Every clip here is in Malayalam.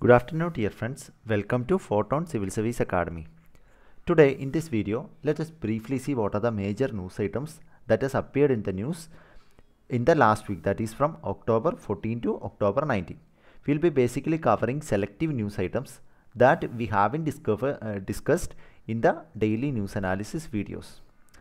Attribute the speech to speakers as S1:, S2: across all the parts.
S1: Good afternoon, dear friends. Welcome to Photon Civil Service Academy. Today, in this video, let us briefly see what are the major news items that has appeared in the news in the last week, that is from October 14 to October 19. We'll be basically covering selective news items that we haven't discover, uh, discussed in the daily news analysis videos.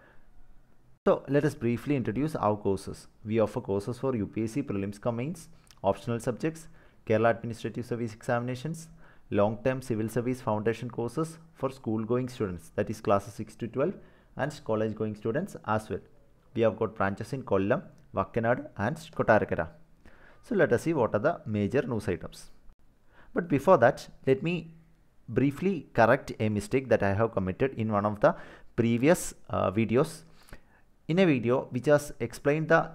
S1: So let us briefly introduce our courses. We offer courses for UPSC prelims cum mains, optional subjects, Kerala Administrative Service examinations, long-term civil service foundation courses for school-going students, that is classes 6 to 12, and college-going students as well. We have got branches in Kollam, Vakkanad, and Kottarakara. So let us see what are the major news items. But before that, let me briefly correct a mistake that I have committed in one of the previous uh, videos. In a video which has explained the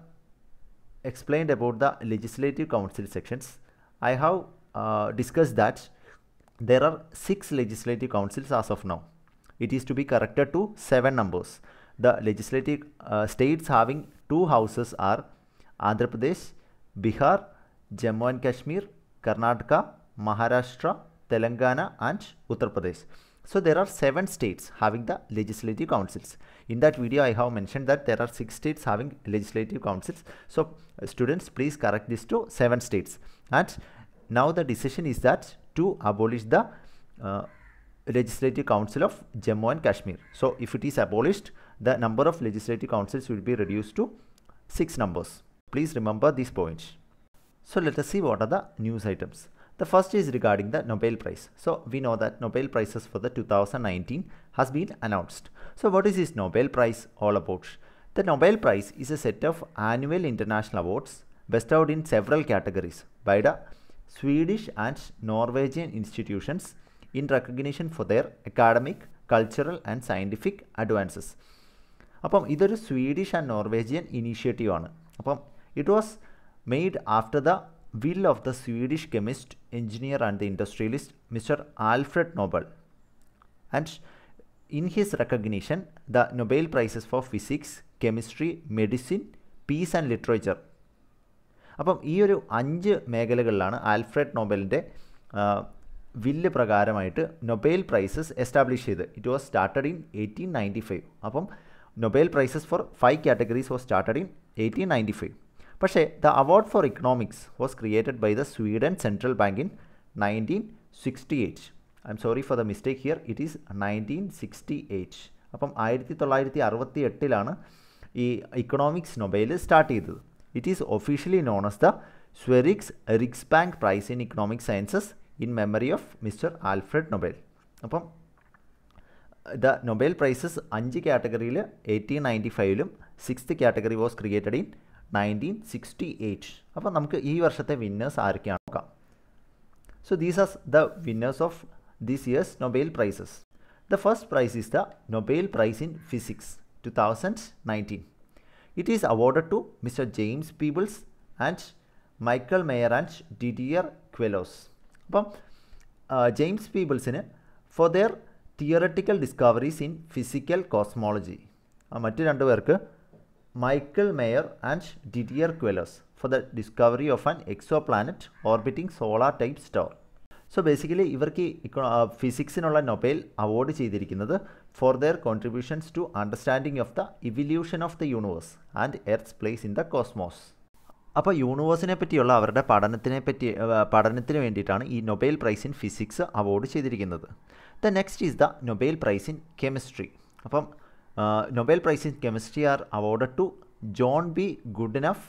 S1: explained about the legislative council sections, I have uh, discussed that there are six legislative councils as of now. It is to be corrected to seven numbers. The legislative uh, states having two houses are Andhra Pradesh, Bihar, Jammu and Kashmir, Karnataka, Maharashtra, Telangana, and Uttar Pradesh. So there are seven states having the legislative councils. In that video, I have mentioned that there are six states having legislative councils. So uh, students, please correct this to seven states. And now the decision is that to abolish the uh, legislative council of Jammu and Kashmir. So if it is abolished, the number of legislative councils will be reduced to six numbers. Please remember these points. So let us see what are the news items. The first is regarding the Nobel Prize. So we know that Nobel Prizes for the 2019 has been announced. So what is this Nobel Prize all about? The Nobel Prize is a set of annual international awards bestowed in several categories by the Swedish and Norwegian institutions in recognition for their academic, cultural and scientific advances. അപ്പം ഇതൊരു സ്വീഡിഷ് ആൻഡ് നോർവേജിയൻ ഇനീഷ്യേറ്റീവ് ആണ് അപ്പം it was made after the will of the Swedish chemist, engineer, and the industrialist Mr. Alfred Nobel. And in his recognition, the Nobel Prizes for Physics, Chemistry, Medicine, Peace and Literature. അപ്പം ഈ ഒരു അഞ്ച് മേഖലകളിലാണ് ആൽഫ്രഡ് നോബലിൻ്റെ വില്ല് പ്രകാരമായിട്ട് നൊബേൽ പ്രൈസസ് എസ്റ്റാബ്ലിഷ് ചെയ്ത് it was started in eighteen ninety five അപ്പം Nobel prizes for five categories was started in eighteen ninety five പക്ഷേ the award for economics was created by the Sweden central bank in nineteen sixty eight I'm sorry for the mistake here it is nineteen sixty eight അപ്പം ആയിരത്തി തൊള്ളായിരത്തി അറുപത്തി എട്ടിലാണ് ഈ ഇക്കണോമിക്സ് നൊബൈൽ സ്റ്റാർട്ട് ചെയ്തത് it is officially non as the Sveriges Riksbank prize in economic sciences in memory of mister Alfred Nobel അപ്പം ദ നൊബൈൽ പ്രൈസസ് അഞ്ച് കാറ്റഗറിയിൽ എയ്റ്റീൻ നയൻറ്റി ഫൈവിലും sixth category was created in nineteen sixty eight അപ്പോൾ നമുക്ക് ഈ വർഷത്തെ വിന്നേഴ്സ് ആരൊക്കെയാണ് നോക്കാം so these are the winners of this year's Nobel prizes the first prize is the Nobel prize in physics two thousand nineteen it is awarded to Mr. James Peebles and Michael Mayer and Didier Queloz. അപ്പം ജെയിംസ് പീബിൾസിന് for their theoretical discoveries in physical cosmology മറ്റു രണ്ടു പേർക്ക് Michael Mayor and Didier Queloz for the discovery of an exoplanet orbiting solar type star so basically ഇവർക്ക് ഫിസിക്സിനുള്ള നൊബേൽ അവാർഡ് ചെയ്തിരിക്കുന്നത് for their contributions to understanding of the evolution of the universe and earth's place in the cosmos അപ്പോൾ യൂണിവേഴ്സിനെ പറ്റിയുള്ള അവരുടെ പഠനത്തിനെ പറ്റി പഠനത്തിന് വേണ്ടിയിട്ടാണ് ഈ Nobel prize in physics award ചെയ്തിരിക്കുന്നത് the next is the Nobel prize in chemistry അപ്പം Nobel prize in chemistry are awarded to John B Goodenough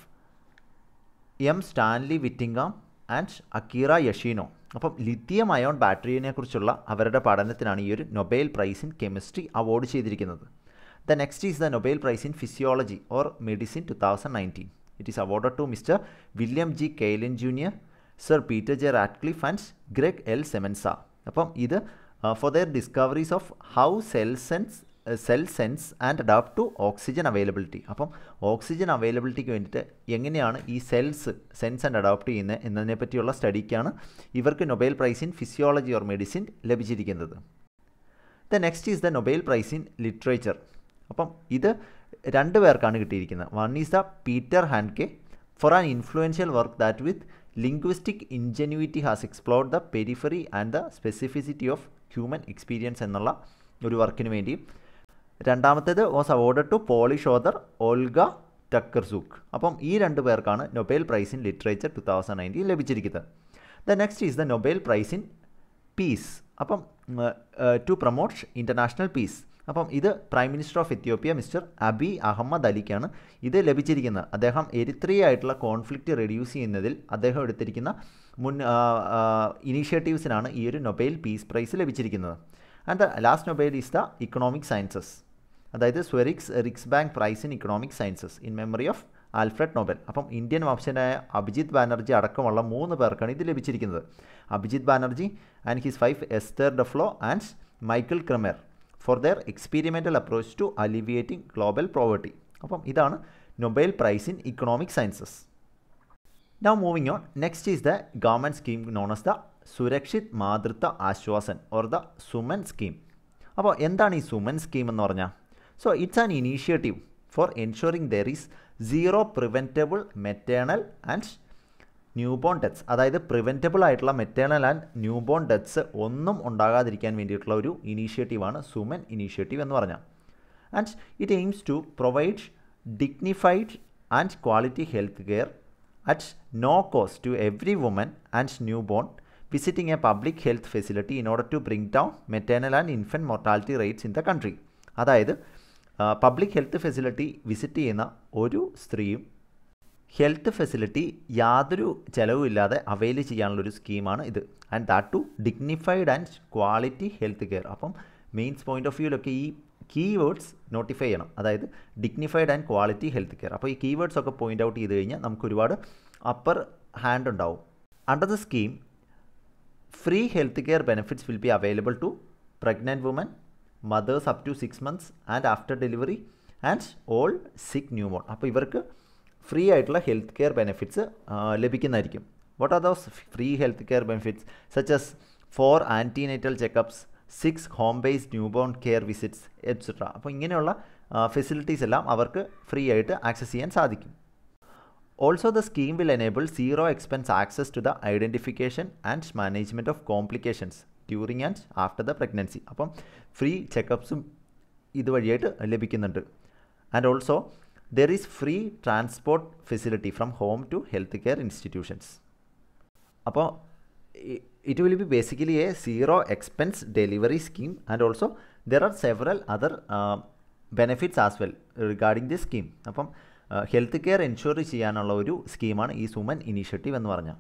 S1: M Stanley Whittingham and Akira Yoshino അപ്പം ലിത്തിയം അയോൺ ബാറ്ററിയെ കുറിച്ചുള്ള അവരുടെ പഠനത്തിനാണ് ഈ ഒരു Nobel prize in chemistry award ചെയ്തിരിക്കുന്നത് the next is the Nobel prize in physiology or medicine two thousand nineteen it is awarded to mister William G Kaelin junior sir Peter J Ratcliffe and Greg L സെമൻസ അപ്പം ഇത് for their discoveries of how cell sense cell sense and adapt to oxygen availability അപ്പം ഓക്സിജൻ അവൈലബിലിറ്റിക്ക് വേണ്ടിയിട്ട് എങ്ങനെയാണ് ഈ സെൽസ് സെൻസ് ആൻഡ് അഡാപ്റ്റ് ചെയ്യുന്നത് എന്നതിനെ പറ്റിയുള്ള സ്റ്റഡിക്കാണ് ഇവർക്ക് Nobel prize in physiology or medicine ലഭിച്ചിരിക്കുന്നത് the next is the Nobel prize in literature അപ്പം ഇത് രണ്ട് പേർക്കാണ് കിട്ടിയിരിക്കുന്നത് one is the Peter Handke for an influential work that with linguistic ingenuity has explored the periphery and the specificity of human experience എന്നുള്ള ഒരു വർക്കിന് വേണ്ടി രണ്ടാമത്തേത് was awarded to Polish author Olga Tokarczuk അപ്പം ഈ രണ്ട് പേർക്കാണ് Nobel prize in literature two thousand nineteen ലഭിച്ചിരിക്കുന്നത് the next is the Nobel prize in peace അപ്പം ടു പ്രൊമോട്ട് ഇൻ്റർനാഷണൽ പീസ് അപ്പം ഇത് prime minister of Ethiopia mister Abiy Ahmed അലിക്കാണ് ഇത് ലഭിച്ചിരിക്കുന്നത് അദ്ദേഹം എരിത്രിയ ആയിട്ടുള്ള കോൺഫ്ലിക്റ്റ് റെഡ്യൂസ് ചെയ്യുന്നതിൽ അദ്ദേഹം എടുത്തിരിക്കുന്ന മുൻ ഇനീഷ്യേറ്റീവ്സിനാണ് ഈ ഒരു നൊബേൽ പീസ് പ്രൈസ് ലഭിച്ചിരിക്കുന്നത് and the last Nobel is the economic sciences അതായത് Sveriges Riksbank prize in economic sciences in memory of Alfred Nobel അപ്പം ഇന്ത്യൻ വംശനായ അഭിജിത് ബാനർജി അടക്കമുള്ള മൂന്ന് പേർക്കാണ് ഇത് ലഭിച്ചിരിക്കുന്നത് Abhijit Banerjee and his wife Esther Duflo and Michael Kremer for their experimental approach to alleviating global poverty അപ്പം ഇതാണ് Nobel prize in economic sciences now moving on next is the government scheme known as the Surakshit Matritva Aashwasan or the Suman scheme അപ്പോൾ എന്താണ് ഈ സുമൻ സ്കീം എന്ന് പറഞ്ഞാൽ so it's an initiative for ensuring there is zero preventable maternal and newborn deaths അതായത് പ്രിവെൻറ്റബിൾ ആയിട്ടുള്ള മെറ്റേണൽ ആൻഡ് ന്യൂബോൺ ഡെത്ത്സ് ഒന്നും ഉണ്ടാകാതിരിക്കാൻ വേണ്ടിയിട്ടുള്ള ഒരു ഇനീഷ്യേറ്റീവാണ് സുമൻ ഇനീഷ്യേറ്റീവ് എന്ന് പറഞ്ഞാൽ and it aims to provide dignified and quality health care at no cost to every woman and newborn visiting A public health facility in order to bring down maternal and infant mortality rates in the country അതായത് പബ്ലിക് ഹെൽത്ത് ഫെസിലിറ്റി വിസിറ്റ് ചെയ്യുന്ന ഒരു സ്ത്രീയും ഹെൽത്ത് ഫെസിലിറ്റി യാതൊരു ചിലവുമില്ലാതെ അവൈൽ ചെയ്യാനുള്ളൊരു സ്കീമാണ് ഇത് and that to dignified and quality health care അപ്പം മെയിൻസ് പോയിന്റ് ഓഫ് വ്യൂവിലൊക്കെ ഈ കീ വേർഡ്സ് നോട്ടിഫൈ ചെയ്യണം അതായത് dignified and quality health care അപ്പോൾ ഈ കീ വേർഡ്സ് ഒക്കെ പോയിന്റ് ഔട്ട് ചെയ്ത് കഴിഞ്ഞാൽ നമുക്ക് ഒരുപാട് അപ്പർ ഹാൻഡ് ഉണ്ടാവും under the scheme free health care benefits will be available to pregnant women mothers up to six months and after delivery and all sick ന്യൂമോൺ അപ്പോൾ ഇവർക്ക് ഫ്രീ ആയിട്ടുള്ള ഹെൽത്ത് കെയർ ബെനിഫിറ്റ്സ് ലഭിക്കുന്നതായിരിക്കും what are those free health care benefits such as four antenatal checkups six home based newborn care visits etcetera അപ്പോൾ ഇങ്ങനെയുള്ള ഫെസിലിറ്റീസ് എല്ലാം അവർക്ക് ഫ്രീ ആയിട്ട് ആക്സസ് ചെയ്യാൻ സാധിക്കും also the scheme will enable zero expense access to the identification and management of complications during and after the pregnancy അപ്പം ഫ്രീ ചെക്കപ്സും ഇതുവഴിയായിട്ട് ലഭിക്കുന്നുണ്ട് and also there is free transport facility from home to health care institutions അപ്പോൾ it will be basically a zero expense delivery scheme and also there are several other benefits as well regarding the scheme അപ്പം ഹെൽത്ത് കെയർ എൻഷുർ ചെയ്യാനുള്ള ഒരു സ്കീമാണ് ഈ സുമൻ ഇനീഷ്യേറ്റീവ് എന്ന് പറഞ്ഞാൽ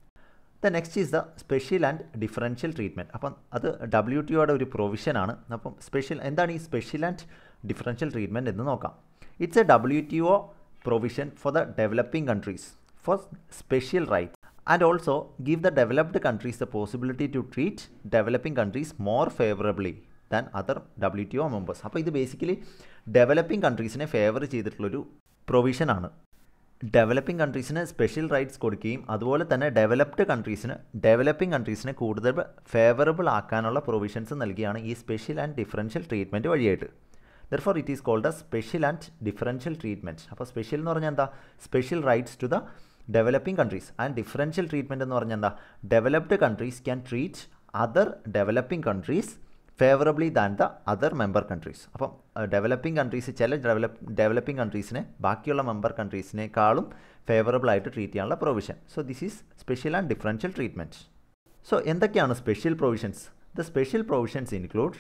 S1: the next is the special and differential treatment അപ്പം അത് ഡബ്ല്യു ടി ഒയുടെ ഒരു പ്രൊവിഷനാണ് അപ്പം സ്പെഷ്യൽ എന്താണ് ഈ സ്പെഷ്യൽ ആൻഡ് ഡിഫറൻഷ്യൽ ട്രീറ്റ്മെൻറ്റ് എന്ന് നോക്കാം it's a W T O provision for the developing countries for special rights and also give the developed countries the possibility to treat developing countries more favourably than other W T O members അപ്പോൾ ഇത് ബേസിക്കലി ഡെവലപ്പിംഗ് കൺട്രീസിനെ ഫേവർ ചെയ്തിട്ടുള്ളൊരു പ്രൊവിഷനാണ് ഡെവലപ്പിംഗ് കൺട്രീസിന് സ്പെഷ്യൽ റൈറ്റ്സ് കൊടുക്കുകയും അതുപോലെ തന്നെ ഡെവലപ്ഡ് കൺട്രീസിന് ഡെവലപ്പിംഗ് കൺട്രീസിനെ കൂടുതൽ ഫേവറബിൾ ആക്കാനുള്ള പ്രൊവിഷൻസ് നൽകിയാണ് ഈ സ്പെഷ്യൽ ആൻഡ് ഡിഫറൻഷ്യൽ ട്രീറ്റ്മെൻറ്റ് വഴിയായിട്ട് therefore it is called a special and differential treatment അപ്പോൾ സ്പെഷ്യൽ എന്ന് പറഞ്ഞാൽ എന്താ special rights to the developing countries and differential treatment എന്ന് പറഞ്ഞാൽ എന്താ developed countries can treat other developing countries favourably than the other member countries അപ്പം ഡെവലപ്പിംഗ് കൺട്രീസ് ചില ഡെവലപ്പ് ഡെവലപ്പിംഗ് കൺട്രീസിനെ ബാക്കിയുള്ള മെമ്പർ കൺട്രീസിനേക്കാളും ഫേവറബിൾ ആയിട്ട് ട്രീറ്റ് ചെയ്യാനുള്ള provision so this is special and differential treatment so എന്തൊക്കെയാണ് special provisions the special provisions include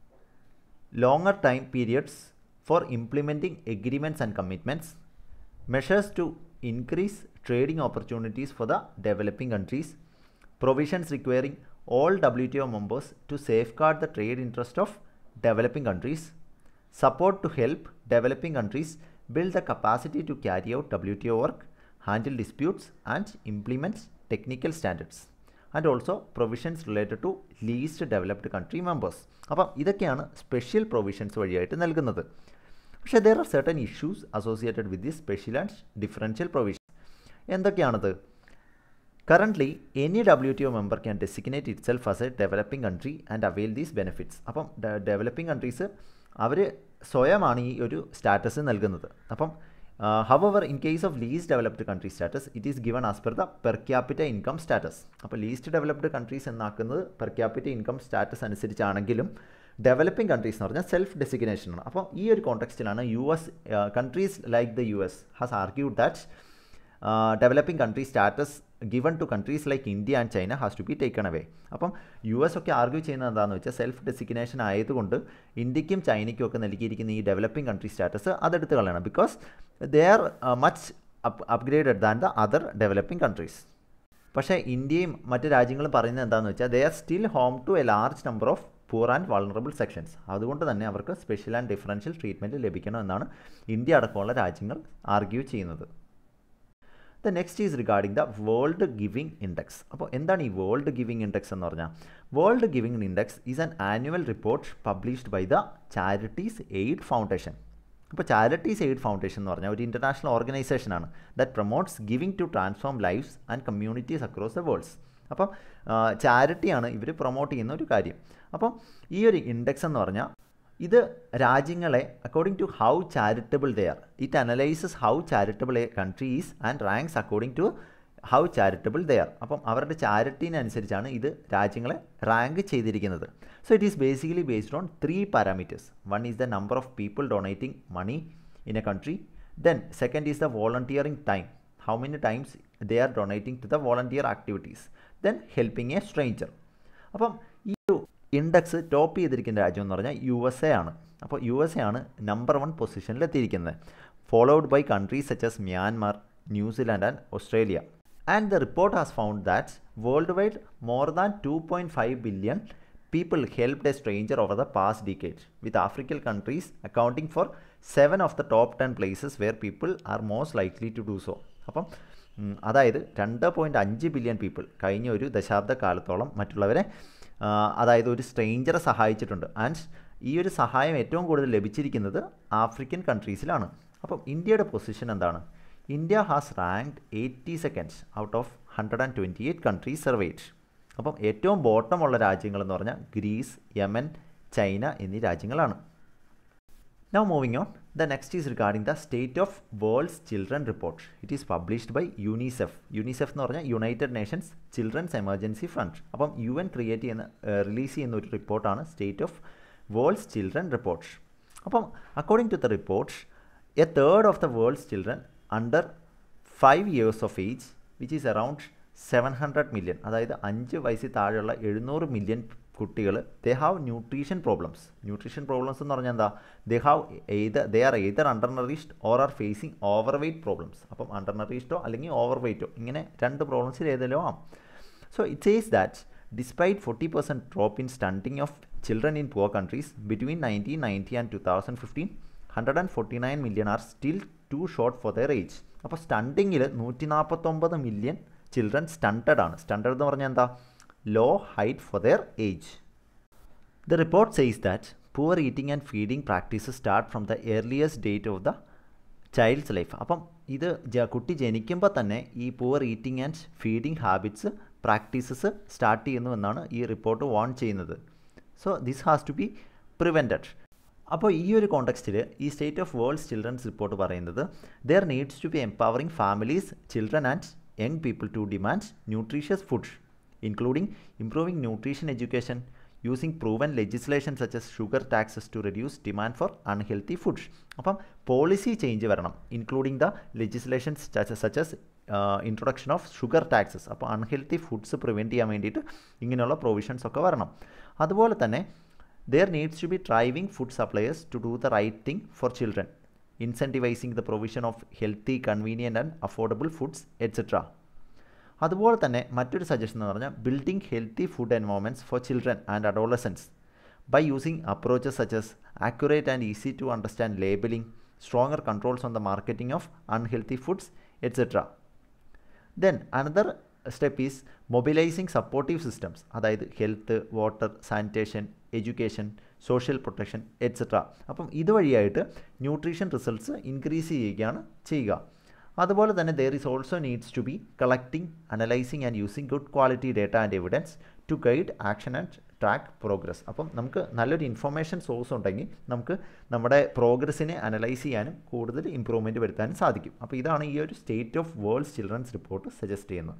S1: longer time periods for implementing agreements and commitments, measures to increase trading opportunities for the developing countries, provisions requiring all WTO members to safeguard the trade interest of developing countries, support to help developing countries build the capacity to carry out WTO work, handle disputes, and implement technical standards. And also provisions related to least developed country members അപ്പം ഇതൊക്കെയാണ് സ്പെഷ്യൽ പ്രൊവിഷൻസ് വഴിയായിട്ട് നൽകുന്നത് പക്ഷേ there are certain issues associated with the special and differential provision എന്തൊക്കെയാണത് currently any W T O member can designate itself as a developing country and avail these benefits അപ്പം ഡെവലപ്പിംഗ് കൺട്രീസ് അവർ സ്വയമാണ് ഈ ഒരു സ്റ്റാറ്റസ് നൽകുന്നത് അപ്പം however in case of least developed country status it is given as per the per capita income status അപ്പോൾ ലീസ്റ്റ് ഡെവലപ്ഡ് കൺട്രീസ് എന്നാക്കുന്നത് പെർ ക്യാപിറ്റ ഇൻകം സ്റ്റാറ്റസ് അനുസരിച്ചാണെങ്കിലും ഡെവലപ്പിംഗ് കൺട്രീസ് എന്ന് പറഞ്ഞാൽ സെൽഫ് ഡെസിഗ്നേഷൻ ആണ് അപ്പോൾ ഈ ഒരു കോണ്ടെക്സ്റ്റിലാണ് U S countries like the U S has argued that developing country status given to countries like India and China has to be taken away അപ്പം യു എസ് ഒക്കെ ആർഗ്യൂ ചെയ്യുന്നത് എന്താണെന്ന് വെച്ചാൽ സെൽഫ് ഡെസിഗ്നേഷൻ ആയതുകൊണ്ട് ഇന്ത്യക്കും ചൈനയ്ക്കും ഒക്കെ നൽകിയിരിക്കുന്ന ഈ ഡെവലപ്പിംഗ് കൺട്രി സ്റ്റാറ്റസ് അതെടുത്ത് കളയണം because they are much up upgraded than the other developing countries പക്ഷേ ഇന്ത്യയും മറ്റ് രാജ്യങ്ങളും പറയുന്നത് എന്താണെന്ന് വെച്ചാൽ they are still home to a large number of poor and vulnerable sections അതുകൊണ്ട് തന്നെ അവർക്ക് സ്പെഷ്യൽ ആൻഡ് ഡിഫറൻഷ്യൽ ട്രീറ്റ്മെൻറ്റ് ലഭിക്കണമെന്നാണ് ഇന്ത്യ അടക്കമുള്ള രാജ്യങ്ങൾ ആർഗ്യൂ ചെയ്യുന്നത് the next is regarding the world giving index അപ്പോൾ എന്താണ് ഈ വേൾഡ് ഗിവിംഗ് ഇൻഡെക്സ് എന്ന് പറഞ്ഞാൽ world giving index is an annual report published by the Charities Aid Foundation അപ്പോൾ ചാരിറ്റീസ് എയ്ഡ് ഫൗണ്ടേഷൻ എന്ന് പറഞ്ഞാൽ ഒരു ഇൻ്റർനാഷണൽ ഓർഗനൈസേഷനാണ് that promotes giving to transform lifes and communities across the worlds അപ്പം ചാരിറ്റിയാണ് ഇവർ പ്രൊമോട്ട് ചെയ്യുന്ന ഒരു കാര്യം അപ്പം ഈ ഒരു ഇൻഡെക്സ് എന്ന് പറഞ്ഞാൽ ഇത് രാജ്യങ്ങളെ according to how charitable they are it analyses how charitable a country is and ranks according to how charitable they are അപ്പം അവരുടെ ചാരിറ്റീനനുസരിച്ചാണ് ഇത് രാജ്യങ്ങളെ റാങ്ക് ചെയ്തിരിക്കുന്നത് so it is basically based on three parameters one is the number of people donating money in a country then second is the volunteering time how many times they are donating to the volunteer activities then helping A stranger അപ്പം ഈ ഒരു ഇൻഡെക്സ് ടോപ്പ് ചെയ്തിരിക്കുന്ന രാജ്യം എന്ന് പറഞ്ഞാൽ യു എസ് എ ആണ് അപ്പോൾ യു എസ് എ ആണ് നമ്പർ വൺ പൊസിഷനിൽ എത്തിയിരിക്കുന്നത് followed by countries such as Myanmar New Zealand and Australia and the report has found that worldwide more than two point five billion people helped a stranger over the past decade, with African countries accounting for seven of the top 10 places where people are most likely to do so. അപ്പം അതായത് രണ്ട് പോയിൻറ്റ് അഞ്ച് ബില്യൺ പീപ്പിൾ കഴിഞ്ഞ ഒരു ദശാബ്ദ കാലത്തോളം മറ്റുള്ളവരെ അതായത് ഒരു സ്ട്രേഞ്ചറെ സഹായിച്ചിട്ടുണ്ട് ആൻഡ് ഈ ഒരു സഹായം ഏറ്റവും കൂടുതൽ ലഭിച്ചിരിക്കുന്നത് ആഫ്രിക്കൻ കൺട്രീസിലാണ് അപ്പം ഇന്ത്യയുടെ പൊസിഷൻ എന്താണ് India has ranked eighty seconds out of hundred and twenty eight countries surveyed അപ്പം ഏറ്റവും ബോട്ടമുള്ള രാജ്യങ്ങളെന്ന് പറഞ്ഞാൽ ഗ്രീസ് യമൻ ചൈന എന്നീ രാജ്യങ്ങളാണ് now moving on the next is regarding the state of world's children report it is published by UNICEF UNICEF എന്ന് പറഞ്ഞാൽ United Nations Children's Emergency Fund അപ്പം യു എൻ ക്രിയേറ്റ് ചെയ്യുന്ന റിലീസ് ചെയ്യുന്ന ഒരു റിപ്പോർട്ടാണ് state of world's children report അപ്പം according to the report a third of the world's children under five years of age which is around seven hundred million അതായത് അഞ്ച് വയസ്സിൽ താഴെയുള്ള എഴുന്നൂറ് മില്യൺ കുട്ടികൾ they have nutrition problems nutrition problems എന്ന് പറഞ്ഞാൽ എന്താ they have either they are either undernourished or are facing overweight problems അപ്പം അണ്ടർ നറിഷ്ഡോ അല്ലെങ്കിൽ ഓവർ വെയ്റ്റോ ഇങ്ങനെ രണ്ട് പ്രോബ്ലംസിൽ ഏതെങ്കിലും um so it says that despite forty percent drop in stunting of children in poor countries between nineteen ninety and two thousand fifteen hundred and forty nine million are still too short for there age അപ്പോൾ സ്റ്റണ്ടിങ്ങിൽ നൂറ്റി നാൽപ്പത്തൊമ്പത് മില്യൺ ചിൽഡ്രൻ സ്റ്റണ്ടഡ് ആണ് സ്റ്റണ്ടഡ് എന്ന് പറഞ്ഞാൽ എന്താ low height for their age the report says that poor eating and feeding practices start from the earliest date of the child's life അപ്പം ഇത് കുട്ടി ജനിക്കുമ്പോൾ തന്നെ ഈ poor eating and feeding habits practices start ചെയ്യുന്നു എന്നാണ് ഈ റിപ്പോർട്ട് വാൺ ചെയ്യുന്നത് so this has to be prevented അപ്പോൾ ഈ ഒരു കോണ്ടക്സ്റ്റിൽ ഈ state of world's children's report പറയുന്നത് there needs to be empowering families children and young people to demand nutritious food, including improving nutrition education, using proven legislation such as sugar taxes to reduce demand for unhealthy foods. അപ്പം പോളിസി ചേഞ്ച് വരണം including the legislations such as introduction of sugar taxes അപ്പോൾ അൺഹെൽത്തി ഫുഡ്സ് പ്രിവെൻറ്റ് ചെയ്യാൻ വേണ്ടിയിട്ട് ഇങ്ങനെയുള്ള പ്രൊവിഷൻസ് ഒക്കെ വരണം അതുപോലെ തന്നെ there needs to be driving food suppliers to do the right thing for children incentivising the provision of healthy convenient and affordable foods etcetera അതുപോലെ തന്നെ മറ്റൊരു സജഷൻ എന്ന് പറഞ്ഞാൽ building healthy food environments for children and adolescents by using approaches such as accurate and easy to understand labelling stronger controls on the marketing of unhealthy foods etcetera then another step is mobilising supportive systems അതായത് health water sanitation education social protection etcetera അപ്പം ഇതുവഴിയായിട്ട് ന്യൂട്രീഷൻ റിസൾട്ട്സ് ഇൻക്രീസ് ചെയ്യുകയാണ് ചെയ്യുക അതുപോലെ തന്നെ there is also needs to be collecting analysing and using good quality data and evidence to guide action and track progress അപ്പം നമുക്ക് നല്ലൊരു ഇൻഫർമേഷൻ സോഴ്സ് ഉണ്ടെങ്കിൽ നമുക്ക് നമ്മുടെ പ്രോഗ്രസ്സിനെ അനലൈസ് ചെയ്യാനും കൂടുതൽ ഇമ്പ്രൂവ്മെൻറ്റ് വരുത്താനും സാധിക്കും അപ്പോൾ ഇതാണ് ഈ ഒരു state of world's children's report suggest ചെയ്യുന്നത്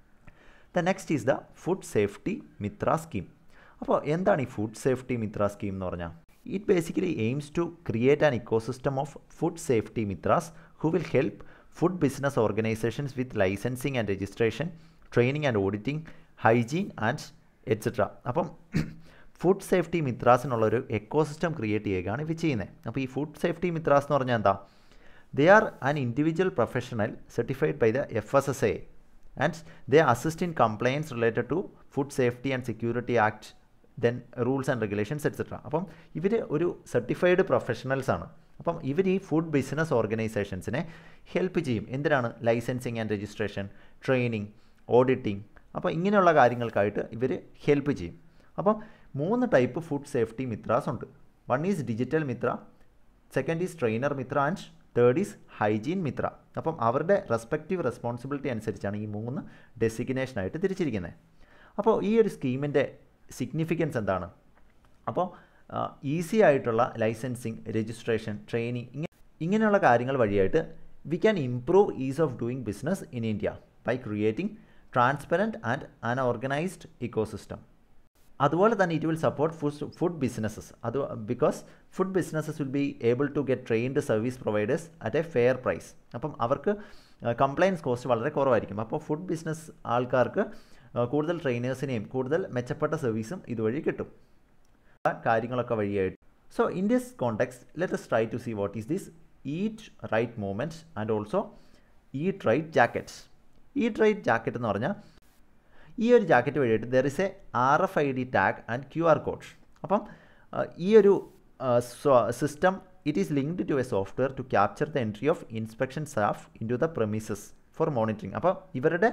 S1: the next is the food safety Mitra scheme അപ്പോൾ എന്താണ് ഈ ഫുഡ് സേഫ്റ്റി മിത്ര സ്കീം എന്ന് പറഞ്ഞാൽ it basically aims to create an ecosystem of food safety Mitras who will help food business organisations with licensing and registration training and auditing hygiene and etcetera അപ്പം ഫുഡ് സേഫ്റ്റി മിത്രാസിനുള്ളൊരു എക്കോസിസ്റ്റം ക്രിയേറ്റ് ചെയ്യുകയാണ് ഇവർ ചെയ്യുന്നത് അപ്പോൾ ഈ ഫുഡ് സേഫ്റ്റി മിത്രാസ് എന്ന് പറഞ്ഞാൽ എന്താ they are an individual professional certified by the F S S A and they assist in compliance related to food safety and security act then rules and regulations etcetera അപ്പം ഇവർ ഒരു സർട്ടിഫൈഡ് പ്രൊഫഷണൽസ് ആണ് അപ്പം ഇവർ ഈ ഫുഡ് ബിസിനസ് ഓർഗനൈസേഷൻസിനെ ഹെൽപ്പ് ചെയ്യും എന്തിനാണ് licensing and registration training auditing അപ്പോൾ ഇങ്ങനെയുള്ള കാര്യങ്ങൾക്കായിട്ട് ഇവർ ഹെൽപ്പ് ചെയ്യും അപ്പം മൂന്ന് ടൈപ്പ് ഫുഡ് സേഫ്റ്റി മിത്രാസ് ഉണ്ട് one is digital Mitra second is trainer Mitra and third is hygiene Mitra അപ്പം അവരുടെ റെസ്പെക്റ്റീവ് റെസ്പോൺസിബിലിറ്റി അനുസരിച്ചാണ് ഈ മൂന്ന് ഡെസിഗ്നേഷനായിട്ട് തിരിച്ചിരിക്കുന്നത് അപ്പോൾ ഈ ഒരു സ്കീമിൻ്റെ സിഗ്നിഫിക്കൻസ് എന്താണ് അപ്പോൾ ഈസി ആയിട്ടുള്ള ലൈസൻസിങ് രജിസ്ട്രേഷൻ ട്രെയിനിങ് ഇങ്ങനെ ഇങ്ങനെയുള്ള കാര്യങ്ങൾ വഴിയായിട്ട് we can improve ease of doing business in India by creating transparent and an organised ecosystem അതുപോലെ തന്നെ it will support food food businesses അത് because food businesses will be able to get trained service providers at a fair price അപ്പം അവർക്ക് കംപ്ലയൻസ് കോസ്റ്റ് വളരെ കുറവായിരിക്കും അപ്പോൾ ഫുഡ് ബിസിനസ് ആൾക്കാർക്ക് കൂടുതൽ ട്രെയിനേഴ്സിനെയും കൂടുതൽ മെച്ചപ്പെട്ട സർവീസും ഇതുവഴി കിട്ടും കാര്യങ്ങളൊക്കെ വഴിയായിട്ട് so in this context let's try to see what is this eat right movements and also eat right jackets eat right jacket എന്ന് പറഞ്ഞാൽ ഈ ഒരു ജാക്കറ്റ് വഴിയായിട്ട് there is a R F I D tag and Q R code അപ്പം ഈ ഒരു system it is linked to a software to capture the entry of inspection staff into the premises for monitoring അപ്പോൾ ഇവരുടെ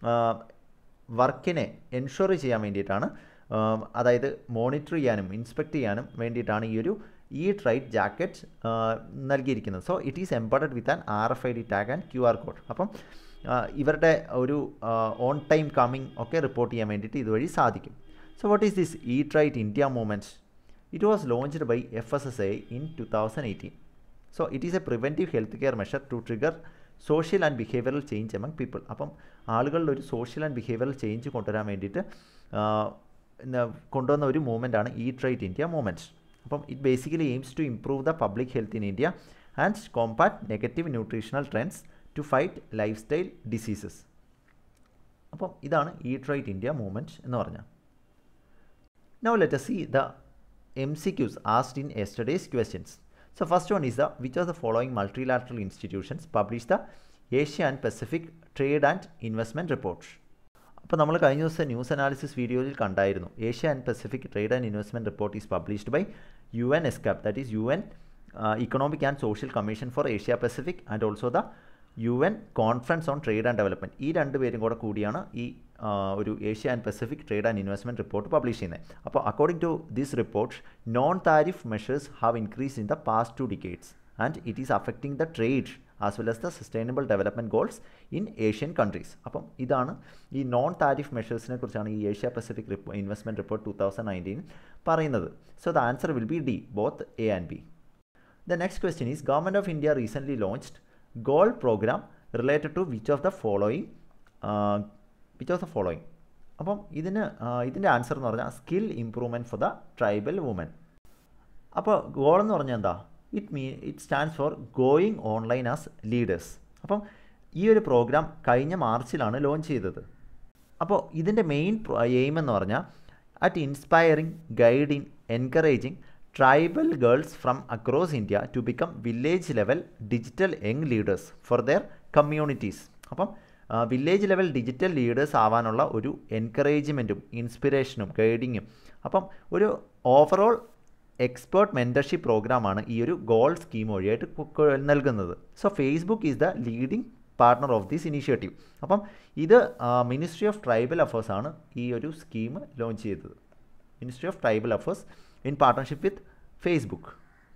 S1: വർക്കിനെ എൻഷുർ ചെയ്യാൻ വേണ്ടിയിട്ടാണ് അതായത് മോണിറ്റർ ചെയ്യാനും ഇൻസ്പെക്ട് ചെയ്യാനും വേണ്ടിയിട്ടാണ് ഈ ഒരു ഈ ട്രൈറ്റ് ജാക്കറ്റ് നൽകിയിരിക്കുന്നത് so it is embedded with an R F I D tag and Q R code അപ്പം ഇവരുടെ ഒരു ഓൺ ടൈം കമ്മിങ് ഒക്കെ റിപ്പോർട്ട് ചെയ്യാൻ വേണ്ടിയിട്ട് ഇതുവഴി സാധിക്കും സോ വാട്ട് ഈസ് ദിസ് ഈ trait India movement it was launched by F S S A in two thousand eighteen so it is a preventive health care measure to trigger social and behavioural change among people അപ്പം ആളുകളിൽ ഒരു സോഷ്യൽ ആൻഡ് ബിഹേവിയറൽ ചേഞ്ച് കൊണ്ടുവരാൻ വേണ്ടിയിട്ട് കൊണ്ടുവന്ന ഒരു മൂവ്മെൻ്റ് ആണ് ഈ ട്രൈറ്റ് ഇന്ത്യ മൂവ്മെൻറ്റ് അപ്പം it basically aims to improve the public health in India and combat negative nutritional trends to fight lifestyle diseases അപ്പം ഇതാണ് ഈറ്റ് റൈറ്റ് ഇന്ത്യ മൂവ്മെൻറ്റ് എന്ന് പറഞ്ഞാൽ now let see the M C Qs asked in yesterday's questions So first one is the which of the following multilateral institutions publish the Asia and Pacific Trade and Investment Report? അപ്പോൾ നമ്മൾ കഴിഞ്ഞ ദിവസം ന്യൂസ് അനാലിസിസ് വീഡിയോയിൽ കണ്ടായിരുന്നു Asia and Pacific trade and investment report is published by U N ESCAP that is U N economic and social commission for Asia Pacific and also the U N conference on trade and development ഈ രണ്ട് പേരും കൂടെ കൂടിയാണ് ഈ ഒരു Asia and Pacific trade and investment report publish ചെയ്യുന്നത് അപ്പോൾ according to this report non tariff measures have increase in the past two decades and it is affecting the trade as well as the sustainable development goals in Asian countries അപ്പം ഇതാണ് ഈ നോൺ താരിഫ് മെഷേഴ്സിനെ കുറിച്ചാണ് ഈ Asia Pacific investment report two thousand nineteen പറയുന്നത് so the answer will be D both A and B the next question is government of India recently launched GOAL programme related to which of the following which of the following അപ്പം ഇതിന് ഇതിൻ്റെ ആൻസർ എന്ന് പറഞ്ഞാൽ skill improvement four the tribal woman അപ്പോൾ ഗോൾ എന്ന് പറഞ്ഞാൽ എന്താ it me it stands for going online as leaders അപ്പം ഈ ഒരു പ്രോഗ്രാം കഴിഞ്ഞ മാർച്ചിലാണ് ലോഞ്ച് ചെയ്തത് അപ്പോൾ ഇതിൻ്റെ മെയിൻ എയിം എന്ന് പറഞ്ഞാൽ at inspiring guiding encouraging tribal girls from across India to become village level digital young leaders for their communities അപ്പം വില്ലേജ് ലെവൽ ഡിജിറ്റൽ ലീഡേഴ്സ് ആവാനുള്ള ഒരു എൻകറേജ്മെൻറ്റും ഇൻസ്പിറേഷനും ഗൈഡിങ്ങും അപ്പം ഒരു ഓവറോൾ എക്സ്പേർട്ട് മെൻറ്റർഷിപ്പ് പ്രോഗ്രാമാണ് ഈ ഒരു ഗോൾ സ്കീം വഴിയായിട്ട് നൽകുന്നത് so Facebook is the leading partner of this initiative അപ്പം ഇത് മിനിസ്ട്രി ഓഫ് ട്രൈബൽ അഫേഴ്സ് ആണ് ഈ ഒരു സ്കീം ലോഞ്ച് ചെയ്തത് ministry of tribal affairs in partnership with Facebook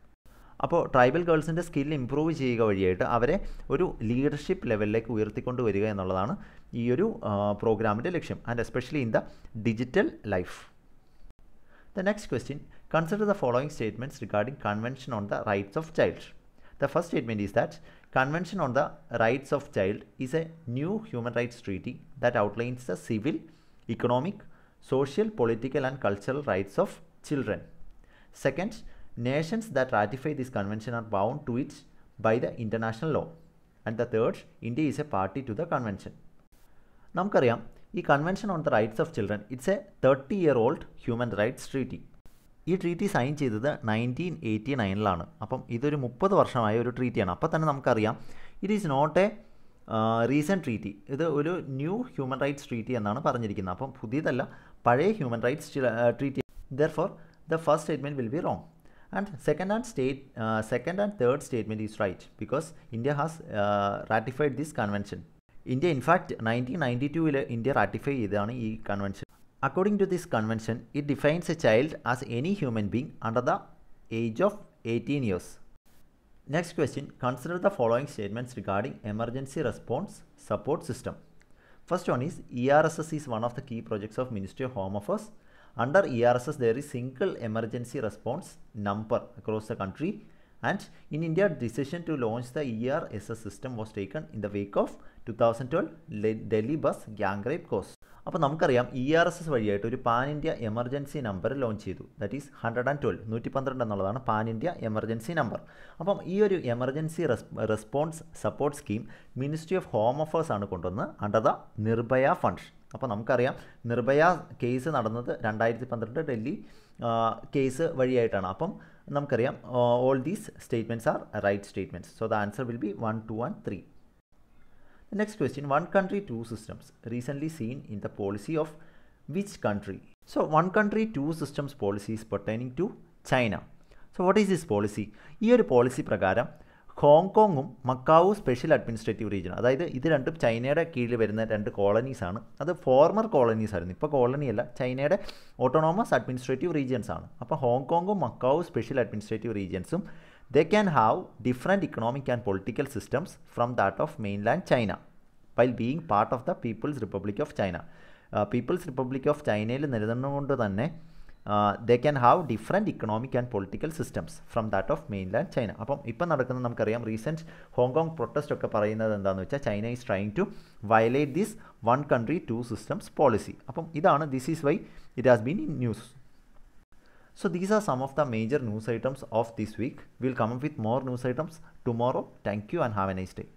S1: അപ്പോൾ ട്രൈബൽ ഗേൾസിൻ്റെ സ്കിൽ ഇമ്പ്രൂവ് ചെയ്യുക വഴിയായിട്ട് അവരെ ഒരു ലീഡർഷിപ്പ് ലെവലിലേക്ക് ഉയർത്തിക്കൊണ്ട് വരിക എന്നുള്ളതാണ് ഈ ഒരു പ്രോഗ്രാമിൻ്റെ ലക്ഷ്യം and especially in the digital life The next question consider the following statements regarding Convention on the Rights of Child. The first statement is that Convention on the Rights of Child is a new human rights treaty that outlines the civil, economic, social, political, and cultural rights of children. Second, nations that ratify this convention are bound to it by the international law. And the third, India is a party to the convention. നമുക്കറിയാം ഈ convention on the rights of children it's a thirty year old human rights treaty ഈ ട്രീറ്റി സൈൻ ചെയ്തത് നയൻറ്റീൻ എയ്റ്റി നയനിലാണ് അപ്പം ഇതൊരു മുപ്പത് വർഷമായ ഒരു ട്രീറ്റിയാണ് അപ്പോൾ തന്നെ നമുക്കറിയാം it is not a recent treaty ഇത് ഒരു ന്യൂ ഹ്യൂമൻ റൈറ്റ്സ് ട്രീറ്റി എന്നാണ് പറഞ്ഞിരിക്കുന്നത് അപ്പം പുതിയതല്ല പഴയ human rights treaty therefore the first statement will be wrong and second and state uh, second and third statement is right because india has uh, ratified this convention India in fact nineteen ninety ടൂവിൽ ഇന്ത്യ റാറ്റിഫൈ ചെയ്തതാണ് ഈ convention according to this convention it defines a child as any human being under the age of eighteen years next question consider the following statements regarding emergency response support system first one is E R S S is one of the key projects of ministry of home affairs under ERSS there is single emergency response number across the country and in India decision to launch the ERSS system was taken in the wake of 2012 Delhi bus gang rape cause. അപ്പോൾ നമുക്കറിയാം ഇ ആർ എസ് എസ് വഴിയായിട്ട് ഒരു pan India emergency number launch ചെയ്തു that is hundred and twelve നൂറ്റി പന്ത്രണ്ട് എന്നുള്ളതാണ് പാൻ ഇന്ത്യ എമർജൻസി നമ്പർ അപ്പം ഈ ഒരു emergency response support scheme ministry of home affairs ആണ് കൊണ്ടുവന്ന് അണ്ടർ ദ നിർഭയ ഫണ്ട് അപ്പോൾ നമുക്കറിയാം നിർഭയ കേസ് നടന്നത് രണ്ടായിരത്തി പന്ത്രണ്ട് ഡൽഹി കേസ് വഴിയായിട്ടാണ് അപ്പം നമുക്കറിയാം all these statements are right statements so the answer will be one two and three The next question one country, two systems recently seen in the policy of which country? So, one country, two systems policy is pertaining to China. So, what is this policy? ഈ ഒരു പോളിസി പ്രകാരം ഹോങ്കോങ്ങും മക്കാവു സ്പെഷ്യൽ അഡ്മിനിസ്ട്രേറ്റീവ് റീജിയൻ അതായത് ഇത് രണ്ടും ചൈനയുടെ കീഴിൽ വരുന്ന രണ്ട് കോളനീസ് ആണ് അത് ഫോർമർ കോളനീസ് ആയിരുന്നു ഇപ്പോൾ കോളനിയല്ല ചൈനയുടെ ഓട്ടോണോമസ് അഡ്മിനിസ്ട്രേറ്റീവ് റീജിയൻസ് ആണ് അപ്പോൾ ഹോങ്കോങ്ങും മക്കാവു സ്പെഷ്യൽ അഡ്മിനിസ്ട്രേറ്റീവ് റീജിയൻസും they can have different economic and political systems from that of mainland China while being part of the People's Republic of China. People's Republic of ചൈനയിൽ നിലനിന്നുകൊണ്ട് തന്നെ they can have different economic and political systems from that of mainland China അപ്പം ഇപ്പം നടക്കുന്നത് നമുക്കറിയാം റീസെൻറ്റ് ഹോങ്കോങ് പ്രൊട്ടസ്റ്റ് ഒക്കെ പറയുന്നത് എന്താണെന്ന് വെച്ചാൽ China is trying to violate this one country two systems policy അപ്പം ഇതാണ് this is why it has been in news So these are some of the major news items of this week. We'll come up with more news items tomorrow. Thank you and have a nice day.